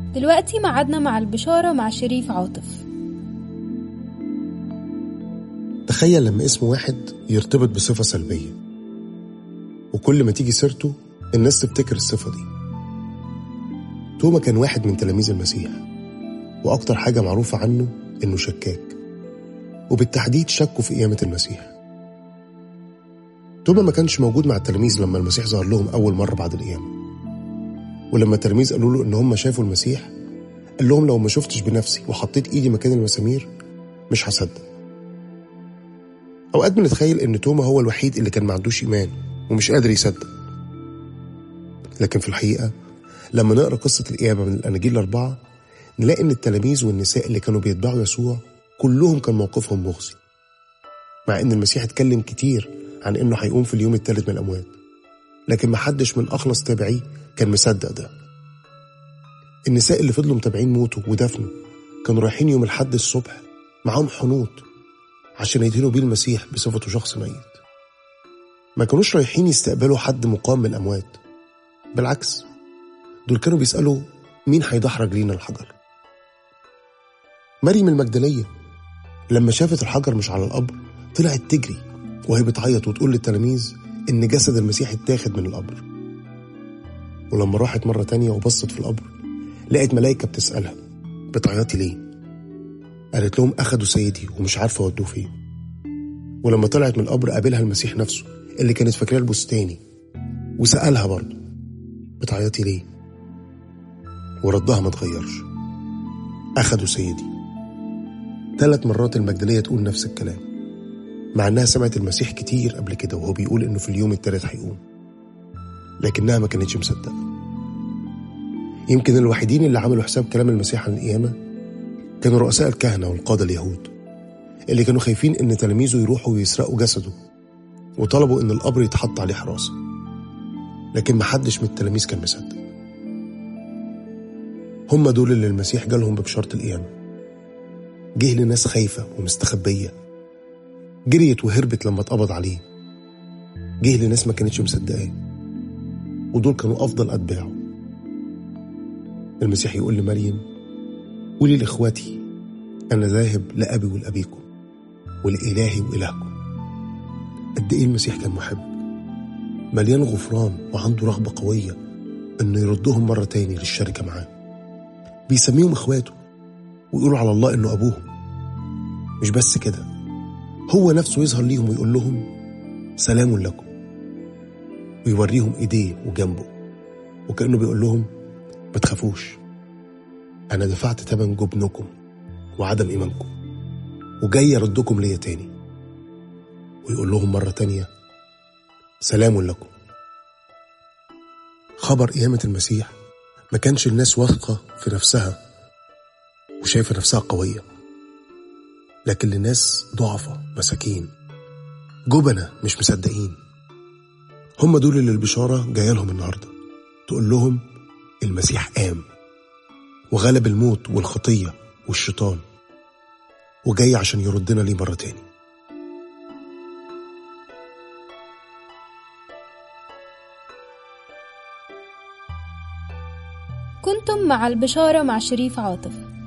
دلوقتي معادنا مع البشارة مع شريف عاطف تخيل لما اسم واحد يرتبط بصفة سلبية وكل ما تيجي سيرته الناس تفتكر الصفة دي توما كان واحد من تلاميذ المسيح وأكتر حاجة معروفة عنه إنه شكاك وبالتحديد شكوا في قيامة المسيح توما ما كانش موجود مع التلاميذ لما المسيح ظهر لهم أول مرة بعد القيامة ولما التلاميذ قالوا له إن هم شافوا المسيح قال لهم لو ما شفتش بنفسي وحطيت إيدي مكان المسامير مش هصدق أوقات بنتخيل إن توما هو الوحيد اللي كان ما عندوش إيمان ومش قادر يصدق لكن في الحقيقة لما نقرأ قصة القيامة من الأناجيل الأربعة نلاقي إن التلاميذ والنساء اللي كانوا بيتبعوا يسوع كلهم كان موقفهم مخزي مع إن المسيح اتكلم كتير عن إنه هيقوم في اليوم الثالث من الأموات لكن محدش من أخلص تابعيه كان مصدق ده النساء اللي فضلوا متابعين موته ودفنه كانوا رايحين يوم الحد الصبح معاهم حنوط عشان يدهنوا بيه المسيح بصفته شخص ميت ما كانوش رايحين يستقبلوا حد مقام من الأموات بالعكس دول كانوا بيسألوا مين هيدحرج لينا الحجر مريم المجدلية لما شافت الحجر مش على القبر طلعت تجري وهي بتعيط وتقول للتلاميذ إن جسد المسيح اتاخد من القبر ولما راحت مرة تانية وبصت في القبر لقت ملايكة بتسألها بتعيطي ليه؟ قالت لهم أخدوا سيدي ومش عارفة ودوه فين ولما طلعت من القبر قابلها المسيح نفسه اللي كانت فاكراه البستاني وسألها برضه بتعيطي ليه؟ وردها ما اتغيرش أخدوا سيدي ثلاث مرات المجدلية تقول نفس الكلام مع إنها سمعت المسيح كتير قبل كده وهو بيقول إنه في اليوم التالت هيقوم لكنها ما كانتش مصدقة يمكن الوحيدين اللي عملوا حساب كلام المسيح عن القيامة كانوا رؤساء الكهنة والقادة اليهود اللي كانوا خايفين إن تلاميذه يروحوا ويسرقوا جسده وطلبوا إن القبر يتحط عليه حراسة لكن محدش من التلاميذ كان مصدق هم دول اللي المسيح جالهم ببشارة القيامة جه لناس خايفة ومستخبية جريت وهربت لما اتقبض عليه جه لناس ما كانتش مصدقاه ودول كانوا أفضل أتباعه المسيح يقول لمريم قولي لإخواتي أنا ذاهب لأبي ولأبيكم ولإلهي وإلهكم قد إيه المسيح كان محب مليان غفران وعنده رغبة قوية إنه يردهم مرة تاني للشركة معاه بيسميهم إخواته ويقولوا على الله إنه أبوهم مش بس كده هو نفسه يظهر ليهم ويقول لهم سلام لكم ويوريهم إيديه وجنبه وكأنه بيقول لهم ما تخافوش أنا دفعت تمن جبنكم وعدم إيمانكم وجاي أردكم ليا تاني ويقول لهم مرة تانية سلام لكم خبر قيامة المسيح ما كانش الناس واثقة في نفسها وشايفة نفسها قوية لكن لناس ضعفة مساكين جبنة مش مصدقين هم دول اللي البشارة جاية لهم النهاردة تقول لهم المسيح قام وغلب الموت والخطية والشيطان وجاي عشان يردنا ليه مرة تاني كنتم مع البشارة مع شريف عاطف